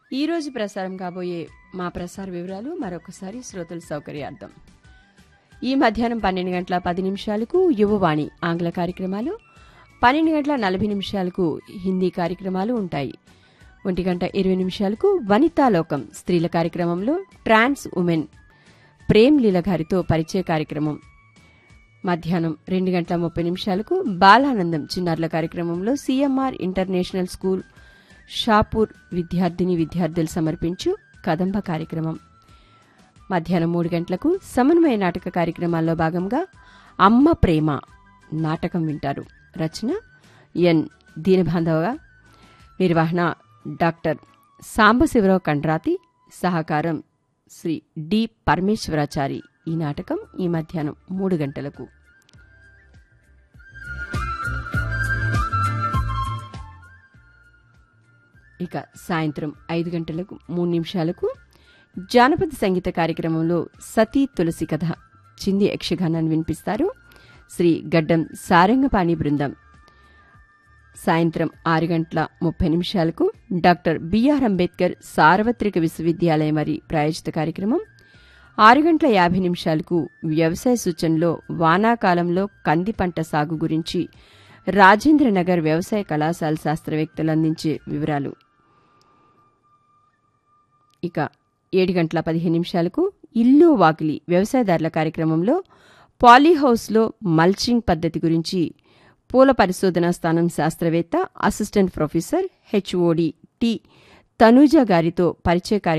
ఈరోజు ప్రసారం కాబోయే మా ప్రసార వివరాలు మరొకసారి శ్రోతల సౌకర్యార్థం ఈ మధ్యాహ్నం పన్నెండు గంటల పది నిమిషాలకు యువవాణి ఆంగ్ల కార్యక్రమాలు పన్నెండు గంటల నలభై నిమిషాలకు హిందీ కార్యక్రమాలు ఉంటాయి ఒంటి గంట ఇరవై నిమిషాలకు వనితాలోకం స్త్రీల కార్యక్రమంలో ట్రాన్స్ ఉమెన్ ప్రేమ్ లీల గారితో పరిచయ కార్యక్రమం మధ్యాహ్నం రెండు గంటల ముప్పై నిమిషాలకు బాలానందం చిన్నారుల కార్యక్రమంలో సీఎంఆర్ ఇంటర్నేషనల్ స్కూల్ షాపూర్ విద్యార్థిని విద్యార్థులు సమర్పించు కదంబ కార్యక్రమం మధ్యాహ్నం మూడు గంటలకు సమన్వయ నాటక కార్యక్రమాల్లో భాగంగా అమ్మ ప్రేమ నాటకం వింటారు రచన ఎన్ దీనబాంధవ నిర్వహణ డాక్టర్ సాంబశివరావు కండ్రాతి సహకారం శ్రీ డి పరమేశ్వరాచారి ఈ నాటకం ఈ మధ్యాహ్నం మూడు గంటలకు ఇక సాయంత్రం ఐదు గంటలకు మూడు నిమిషాలకు జానపద సంగీత కార్యక్రమంలో సతీ తులసి కథ చింది యక్షగానాన్ని వినిపిస్తారు శ్రీ గడ్డం సారంగపాణి బృందం సాయంత్రం ఆరు గంటల ముప్పై నిమిషాలకు డాక్టర్ బిఆర్ అంబేద్కర్ సార్వత్రిక విశ్వవిద్యాలయం వారి ప్రాయోజిత కార్యక్రమం ఆరు గంటల యాభై నిమిషాలకు వ్యవసాయ సూచనలో వానాకాలంలో కంది పంట సాగు గురించి రాజేంద్రనగర్ వ్యవసాయ కళాశాల శాస్త్రవేత్తలు అందించే వివరాలు ఇక ఏడు గంటల పదిహేను నిమిషాలకు ఇల్లు వాకిలి వ్యవసాయదారుల కార్యక్రమంలో పాలీహౌస్లో మల్చింగ్ పద్ధతి గురించి పూల పరిశోధనా స్థానం శాస్త్రవేత్త assistant professor HOD T Tanuja గారితో పరిచయ కార్య-